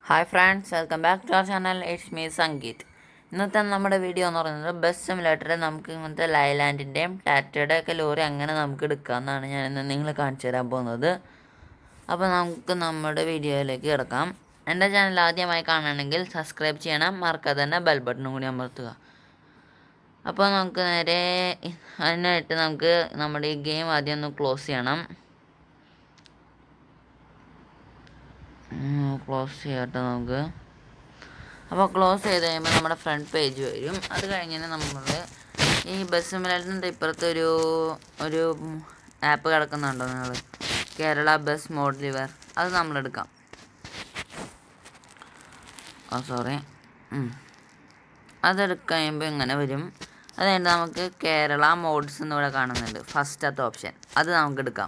hi friends welcome back to our channel it's me Sangeeth ഇന്നത്തെ നമ്മുടെ video എന്ന് പറയുന്നത് ബസ് സിമുലേറ്ററിൽ നമുക്ക് ഇങ്ങനത്തെ ലൈലാൻഡിൻ്റെയും ടാറ്റയുടെ ഒക്കെ ലോറി അങ്ങനെ നമുക്ക് എടുക്കാമെന്നാണ് ഞാൻ ഇന്ന് നിങ്ങളെ കാണിച്ചു തരാൻ പോകുന്നത് അപ്പോൾ നമുക്ക് നമ്മുടെ വീഡിയോയിലേക്ക് കിടക്കാം എൻ്റെ ചാനൽ ആദ്യമായി കാണണമെങ്കിൽ സബ്സ്ക്രൈബ് ചെയ്യണം മറക്കാതെ തന്നെ ബെൽ ബട്ടണും കൂടി അമർത്തുക അപ്പോൾ നമുക്ക് നേരെ അതിനായിട്ട് നമുക്ക് നമ്മുടെ ഈ ഗെയിം ആദ്യം ഒന്ന് ക്ലോസ് ചെയ്യണം ക്ലോസ് ചെയ്യട്ടെ നമുക്ക് അപ്പോൾ ക്ലോസ് ചെയ്ത് കഴിയുമ്പോൾ നമ്മുടെ ഫ്രണ്ട് പേജ് വരും അത് കഴിഞ്ഞാൽ നമ്മൾ ഈ ബസ് സിമുലേറ്ററിൻ്റെ ഇപ്പുറത്ത് ഒരു ഒരു ആപ്പ് കിടക്കുന്നുണ്ടോ നിങ്ങൾ കേരള ബസ് മോഡ് ലിവർ അത് നമ്മളെടുക്കാം ഓ സോറി അതെടുക്കാൻ കഴിയുമ്പോൾ ഇങ്ങനെ വരും അത് കഴിഞ്ഞിട്ട് നമുക്ക് കേരള മോഡ്സ് എന്നിവിടെ കാണുന്നുണ്ട് ഫസ്റ്റത്തെ ഓപ്ഷൻ അത് നമുക്ക് എടുക്കാം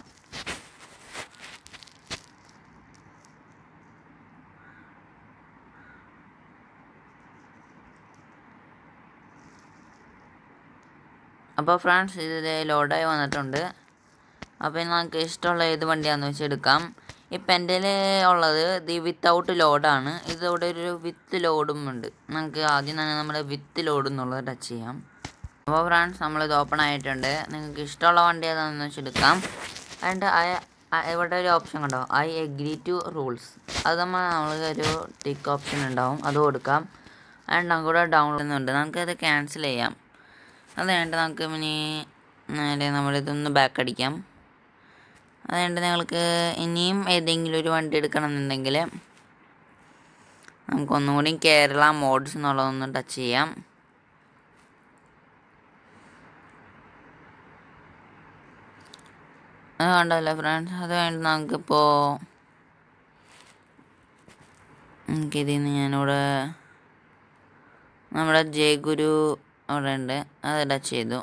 അപ്പോൾ ഫ്രണ്ട്സ് ഇത് ലോഡായി വന്നിട്ടുണ്ട് അപ്പോൾ ഇനി നമുക്ക് ഇഷ്ടമുള്ള ഏത് വണ്ടിയാണെന്ന് വെച്ച് എടുക്കാം ഇപ്പം എൻ്റെ ഉള്ളത് ഇത് വിത്തൗട്ട് ലോഡാണ് ഇതിവിടെ ഒരു വിത്ത് ലോഡും ഉണ്ട് നമുക്ക് ആദ്യം തന്നെ നമ്മുടെ വിത്ത് ലോഡ് എന്നുള്ളത് ടച്ച് ചെയ്യാം അപ്പോൾ ഫ്രണ്ട്സ് നമ്മളിത് ഓപ്പൺ ആയിട്ടുണ്ട് നിങ്ങൾക്ക് ഇഷ്ടമുള്ള വണ്ടി ഏതാണെന്ന് വെച്ച് എടുക്കാം അതിൻ്റെ ഇവിടെ ഒരു ഓപ്ഷൻ കണ്ടോ ഐ എഗ്രി ടു റൂൾസ് അത് നമ്മൾ നമ്മൾക്ക് ഒരു ടിക്ക് ഓപ്ഷൻ ഉണ്ടാവും അത് കൊടുക്കാം അതിൻ്റെ കൂടെ ഡൗൺലോഡ് ചെയ്യുന്നുണ്ട് നമുക്കത് ക്യാൻസൽ ചെയ്യാം അത് കഴിഞ്ഞിട്ട് നമുക്ക് ഇനി നേരെ നമ്മളിതൊന്ന് ബാക്ക് അടിക്കാം അത് കഴിഞ്ഞിട്ട് നിങ്ങൾക്ക് ഇനിയും ഏതെങ്കിലും ഒരു വണ്ടി എടുക്കണം എന്നുണ്ടെങ്കിൽ നമുക്കൊന്നും കൂടി കേരള മോഡ്സ് എന്നുള്ളതൊന്ന് ടച്ച് ചെയ്യാം അത് കണ്ടല്ലോ ഫ്രണ്ട്സ് അത് കഴിഞ്ഞിട്ട് നമുക്കിപ്പോൾ നമുക്കിതിൽ നിന്ന് ഞാനിവിടെ നമ്മുടെ ജയഗുരു അവിടെ ഉണ്ട് അത് ടച്ച് ചെയ്തു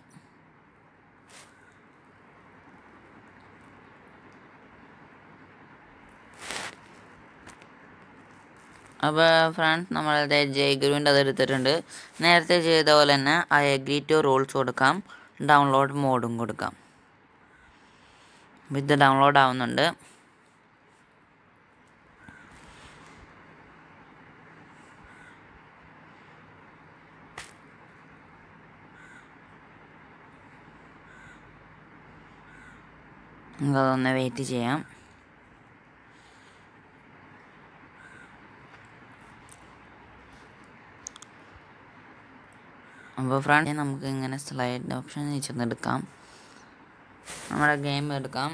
അപ്പോൾ ഫ്രണ്ട്സ് നമ്മളത് ജയഗുരുവിൻ്റെ അത് എടുത്തിട്ടുണ്ട് നേരത്തെ ചെയ്ത പോലെ തന്നെ ഐ അഗ്രി ടു റൂൾസ് കൊടുക്കാം ഡൗൺലോഡ് മോഡും കൊടുക്കാം ഇത് ഡൗൺലോഡ് ആവുന്നുണ്ട് നമുക്കതൊന്ന് വെയിറ്റ് ചെയ്യാം അപ്പോൾ ഫ്രണ്ട് നമുക്ക് ഇങ്ങനെ സ്ലൈഡ് ഓപ്ഷൻ ചെന്നെടുക്കാം നമ്മുടെ ഗെയിം എടുക്കാം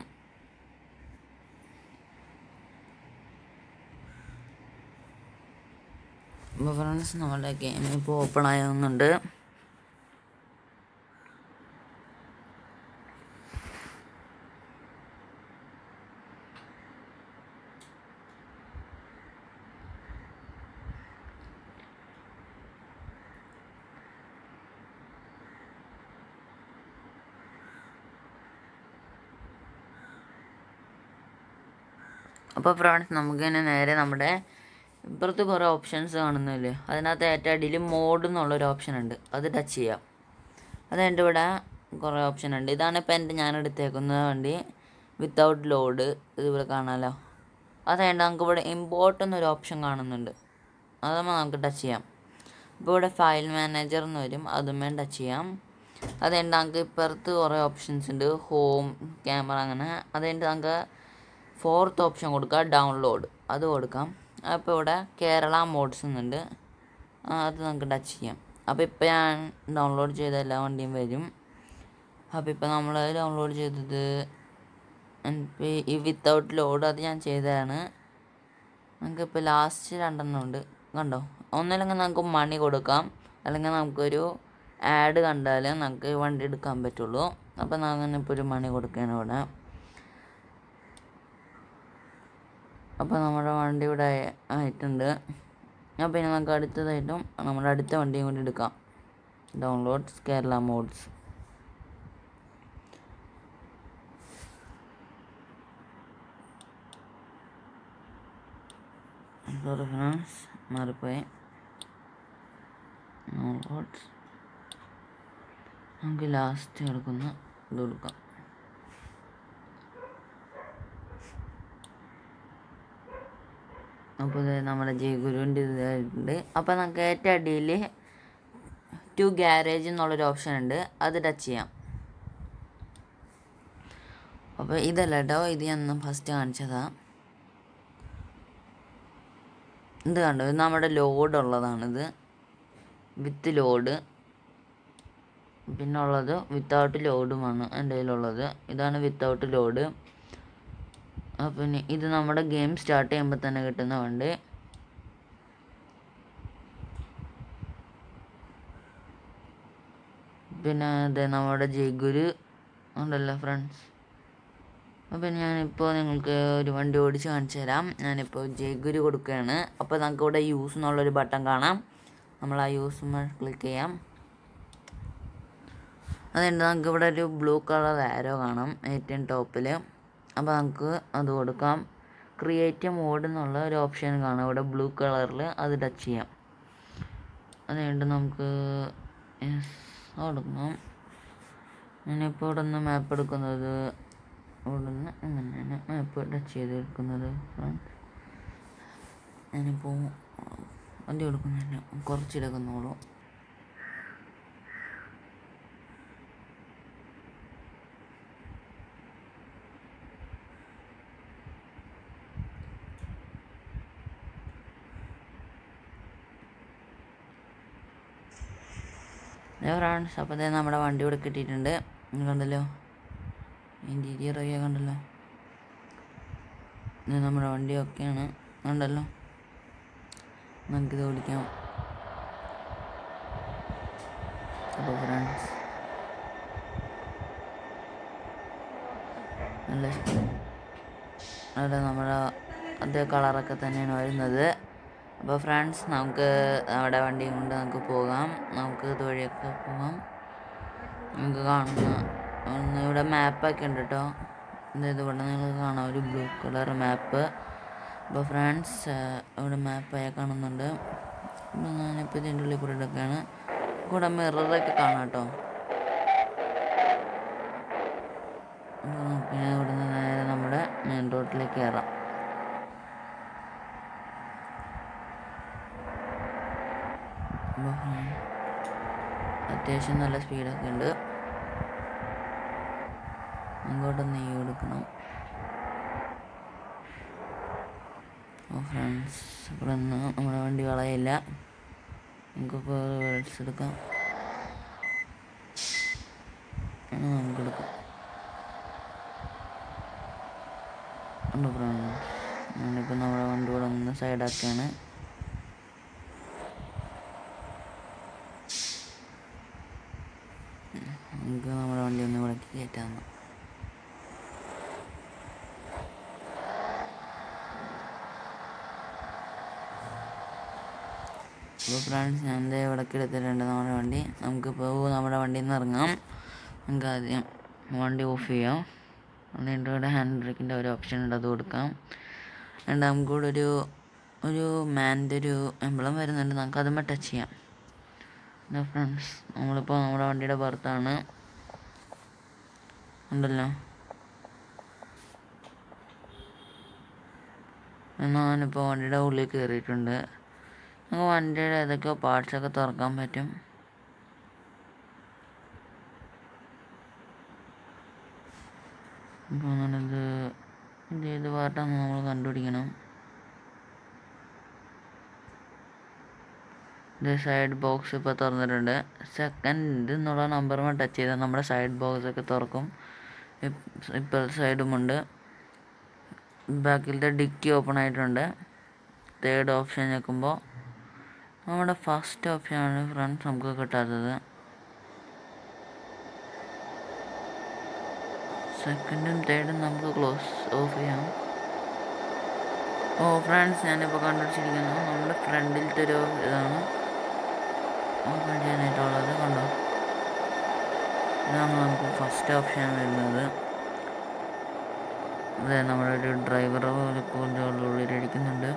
അപ്പോൾ ഫ്രണ്ട്സ് നമ്മുടെ ഗെയിം ഇപ്പോൾ ഓപ്പൺ ആകുന്നുണ്ട് അപ്പോൾ ഫ്രണ്ട്സ് നമുക്ക് തന്നെ നേരെ നമ്മുടെ ഇപ്പുറത്ത് കുറേ ഓപ്ഷൻസ് കാണുന്നില്ലേ അതിനകത്ത് ഏറ്റവും അടിയിൽ മോഡ് എന്നുള്ളൊരു ഓപ്ഷൻ ഉണ്ട് അത് ടച്ച് ചെയ്യാം അത് എൻ്റെ ഇവിടെ കുറേ ഓപ്ഷൻ ഉണ്ട് ഇതാണ് ഇപ്പോൾ എൻ്റെ ഞാൻ എടുത്തേക്കുന്ന വണ്ടി വിത്തൗട്ട് ലോഡ് ഇതിവിടെ കാണാമല്ലോ അത് കഴിഞ്ഞ് നമുക്ക് ഇവിടെ ഇമ്പോർട്ട് എന്നൊരു ഓപ്ഷൻ കാണുന്നുണ്ട് അതുമ്പോൾ നമുക്ക് ടച്ച് ചെയ്യാം ഇപ്പോൾ ഇവിടെ ഫയൽ മാനേജർ എന്ന് വരും അതുമേ ടച്ച് ചെയ്യാം അത് കഴിഞ്ഞ് നമുക്ക് ഇപ്പുറത്ത് കുറേ ഓപ്ഷൻസ് ഉണ്ട് ഹോം ക്യാമറ അങ്ങനെ അത് കഴിഞ്ഞിട്ട് നമുക്ക് ഫോർത്ത് ഓപ്ഷൻ കൊടുക്കുക ഡൗൺലോഡ് അത് കൊടുക്കാം അപ്പോൾ ഇവിടെ കേരള മോഡ്സ് എന്നുണ്ട് അത് നമുക്ക് ടച്ച് ചെയ്യാം അപ്പോൾ ഇപ്പോൾ ഞാൻ ഡൗൺലോഡ് ചെയ്ത എല്ലാ വണ്ടിയും വരും അപ്പോൾ ഇപ്പോൾ നമ്മൾ ഡൗൺലോഡ് ചെയ്തത് ഈ വിത്തൗട്ട് ലോഡ് അത് ഞാൻ ചെയ്തതാണ് നമുക്കിപ്പോൾ ലാസ്റ്റ് രണ്ടെണ്ണം ഉണ്ട് കണ്ടോ ഒന്നില്ലെങ്കിൽ നമുക്ക് മണി കൊടുക്കാം അല്ലെങ്കിൽ നമുക്കൊരു ആഡ് കണ്ടാൽ നമുക്ക് വണ്ടി എടുക്കാൻ പറ്റുള്ളൂ അപ്പോൾ അങ്ങനെ ഇപ്പോൾ ഒരു മണി കൊടുക്കുകയാണ് ഇവിടെ അപ്പോൾ നമ്മുടെ വണ്ടി ഇവിടെ ആയിട്ടുണ്ട് അപ്പോൾ ഇനി നമുക്ക് അടുത്തതായിട്ടും നമ്മുടെ അടുത്ത വണ്ടിയും കൂടി എടുക്കാം downloads Kerala mods sorry friends മാറിപ്പോയി ഡൗൺലോഡ്സ് നമുക്ക് ലാസ്റ്റ് എടുക്കുന്ന ഇത് കൊടുക്കാം അപ്പോൾ ഇത് നമ്മുടെ ജയഗുരുവിൻ്റെ ഇതായിട്ടുണ്ട് അപ്പോൾ നമുക്ക് ഏറ്റവും അടിയിൽ ടു ഗ്യാരേജ് എന്നുള്ളൊരു ഓപ്ഷൻ ഉണ്ട് അത് ടച്ച് ചെയ്യാം അപ്പോൾ ഇതല്ല കേട്ടോ ഇത് ഞാൻ ഫസ്റ്റ് കാണിച്ചതാ ഇത് കണ്ടോ ഇത് നമ്മുടെ ലോഡ് ഉള്ളതാണിത് വിത്ത് ലോഡ് പിന്നെ ഉള്ളത് വിത്തൗട്ട് ലോഡുമാണ് എൻ്റെ കയ്യിലുള്ളത് ഇതാണ് വിത്തൗട്ട് ലോഡ് പിന്നെ ഇത് നമ്മുടെ ഗെയിം സ്റ്റാർട്ട് ചെയ്യുമ്പോൾ തന്നെ കിട്ടുന്ന വണ്ടി പിന്നെ അതെ നമ്മുടെ ജയ്ഗുരു ഉണ്ടല്ലോ ഫ്രണ്ട്സ് അപ്പം ഞാനിപ്പോൾ നിങ്ങൾക്ക് ഒരു വണ്ടി ഓടിച്ച് കാണിച്ചു തരാം ഞാനിപ്പോൾ ജയ്ഗുരു കൊടുക്കുകയാണ് അപ്പോൾ നമുക്ക് ഇവിടെ യൂസ് എന്നുള്ളൊരു ബട്ടൺ കാണാം നമ്മൾ ആ യൂസ് ക്ലിക്ക് ചെയ്യാം അതുകൊണ്ട് നമുക്ക് ഇവിടെ ഒരു ബ്ലൂ കളർ ആരോ കാണാം ഏറ്റവും ടോപ്പിൽ അപ്പോൾ നമുക്ക് അത് കൊടുക്കാം ക്രിയേറ്റ് മോഡ് എന്നുള്ള ഒരു ഓപ്ഷൻ കാണാം ഇവിടെ ബ്ലൂ കളറിൽ അത് ടച്ച് ചെയ്യാം അതുകൊണ്ട് നമുക്ക് യെസ് കൊടുക്കണം ഞാനിപ്പോൾ ഇവിടെ നിന്ന് മാപ്പ് എടുക്കുന്നത് ഇവിടെ നിന്ന് ഇങ്ങനെയാണ് മാപ്പ് ടച്ച് ചെയ്ത് എടുക്കുന്നത് ഫ്രണ്ട്സ് ഞാനിപ്പോൾ വണ്ടി കൊടുക്കുന്നില്ല കുറച്ചെടുക്കുന്നുള്ളൂ ഫ്രണ്ട്സ് അപ്പോൾ തന്നെ നമ്മുടെ വണ്ടി ഇവിടെ കിട്ടിയിട്ടുണ്ട് നിങ്ങൾ കണ്ടല്ലോ ഇൻറ്റീരിയർ ഒക്കെ കണ്ടല്ലോ ഇത് നമ്മുടെ വണ്ടി ഒക്കെയാണ് കണ്ടല്ലോ നമുക്കിത് ഓടിക്കാം അപ്പോൾ ഫ്രണ്ട്സ് നല്ല അതെ നമ്മുടെ അതേ കളറൊക്കെ തന്നെയാണ് വരുന്നത് അപ്പോൾ ഫ്രണ്ട്സ് നമുക്ക് നമ്മുടെ വണ്ടിയും കൊണ്ട് നമുക്ക് പോകാം നമുക്ക് ഇതുവഴിയൊക്കെ പോകാം നമുക്ക് കാണുന്ന ഒന്ന് ഇവിടെ മാപ്പൊക്കെ ഉണ്ട് കേട്ടോ അതായത് ഇവിടെ നിങ്ങൾക്ക് കാണാം ഒരു ബ്ലൂ കളർ മാപ്പ് അപ്പോൾ ഫ്രണ്ട്സ് ഇവിടെ മാപ്പായി കാണുന്നുണ്ട് അപ്പോൾ ഞാനിപ്പോൾ ഇതിൻ്റെ ഉള്ളിൽ കൂടെ എടുക്കുകയാണ് കൂടെ മിററൊക്കെ കാണാം കേട്ടോ അപ്പോൾ പിന്നെ ഇവിടെ നിന്ന് നേരെ നമ്മുടെ മെയിൻ റോഡിലേക്ക് കയറാം അപ്പോൾ അത്യാവശ്യം നല്ല സ്പീഡൊക്കെ ഉണ്ട് അങ്ങോട്ട് നെയ്യ് കൊടുക്കണം ഓ ഫ്രണ്ട്സ് ഇവിടെ നിന്ന് നമ്മുടെ വണ്ടി കളയില്ല നമുക്കിപ്പോൾ റിവേഴ്സ് എടുക്കാം ആ, നമുക്ക് എടുക്കാം ഉണ്ട് ഫ്രണ്ട്സ് ഞാനിപ്പോൾ നമ്മുടെ വണ്ടി ഇവിടെ നിന്ന് സൈഡാക്കിയാണ് നമുക്ക് നമ്മുടെ വണ്ടി ഒന്ന് ഇവിടേക്ക് കയറ്റാം അപ്പോൾ ഫ്രണ്ട്സ് ഞാൻ ദേ ഇവിടേക്ക് എടുത്തിട്ടുണ്ട് നമ്മുടെ വണ്ടി നമുക്കിപ്പോൾ നമ്മുടെ വണ്ടിയിൽ നിന്ന് ഇറങ്ങാം നമുക്ക് ആദ്യം വണ്ടി ഓഫ് ചെയ്യാം അതുകൊണ്ട് ഇവിടെ ഹാൻഡ് ബ്രേക്കിൻ്റെ ഒരു ഓപ്ഷൻ ഉണ്ട് അത് കൊടുക്കാം എന്നിട്ട് നമുക്കിവിടെ ഒരു ഒരു മാൻ്റെ ഒരു എംബ്ലം വരുന്നുണ്ട് നമുക്ക് അതുമ്മേ ടച്ച് ചെയ്യാം എന്താ ഫ്രണ്ട്സ് നമ്മളിപ്പോൾ നമ്മുടെ വണ്ടിയുടെ പുറത്താണ് ഉണ്ടല്ലോ ഞാനിപ്പോൾ വണ്ടിയുടെ ഉള്ളിൽ കയറിയിട്ടുണ്ട് നമുക്ക് വണ്ടിയുടെ ഏതൊക്കെയോ പാർട്സൊക്കെ തുറക്കാൻ പറ്റും അപ്പോൾ അങ്ങനത് ഇത് ഏത് പാർട്ടാണെന്ന് നമ്മൾ കണ്ടുപിടിക്കണം ഇത് സൈഡ് ബോക്സ് ഇപ്പോൾ തുറന്നിട്ടുണ്ട് സെക്കൻഡ് എന്നുള്ള നമ്പറുമായി ടച്ച് ചെയ്താൽ നമ്മുടെ സൈഡ് ബോക്സ് ഒക്കെ തുറക്കും ഇപ്പോൾ സൈഡുമുണ്ട് ബാക്കിലത്തെ ഡിക്കി ഓപ്പൺ ആയിട്ടുണ്ട് തേർഡ് ഓപ്ഷൻ ഞെക്കുമ്പോൾ നമ്മുടെ ഫസ്റ്റ് ഓപ്ഷനാണ് ഫ്രണ്ട്സ് നമുക്ക് കിട്ടാത്തത് സെക്കൻഡും തേർഡും നമുക്ക് ക്ലോസ് ഓഫ് ചെയ്യാം ഓ ഫ്രണ്ട്സ് ഞാനിപ്പോൾ കണ്ടുപിടിച്ചിരിക്കുന്നത് നമ്മുടെ ഫ്രണ്ടിലത്തെ ഒരു ഇതാണ് ഓപ്പൺ ചെയ്യാനായിട്ടുള്ളത് കണ്ടോ ഇതാണ് നമുക്ക് ഫസ്റ്റ് ഓപ്ഷൻ വരുന്നത് അതെ നമ്മുടെ ഒരു ഡ്രൈവർ ഉള്ളിലടിക്കുന്നുണ്ട്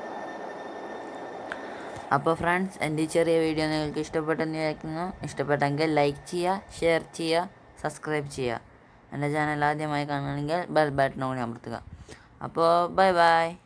അപ്പോൾ ഫ്രണ്ട്സ് എൻ്റെ ഈ ചെറിയ വീഡിയോ നിങ്ങൾക്ക് ഇഷ്ടപ്പെട്ടെന്ന് വിചാരിക്കുന്നു ഇഷ്ടപ്പെട്ടെങ്കിൽ ലൈക്ക് ചെയ്യുക ഷെയർ ചെയ്യുക സബ്സ്ക്രൈബ് ചെയ്യുക എൻ്റെ ചാനൽ ആദ്യമായി കാണുകയാണെങ്കിൽ ബെൽ ബട്ടൺ കൂടി അമർത്തുക അപ്പോൾ ബൈ ബൈ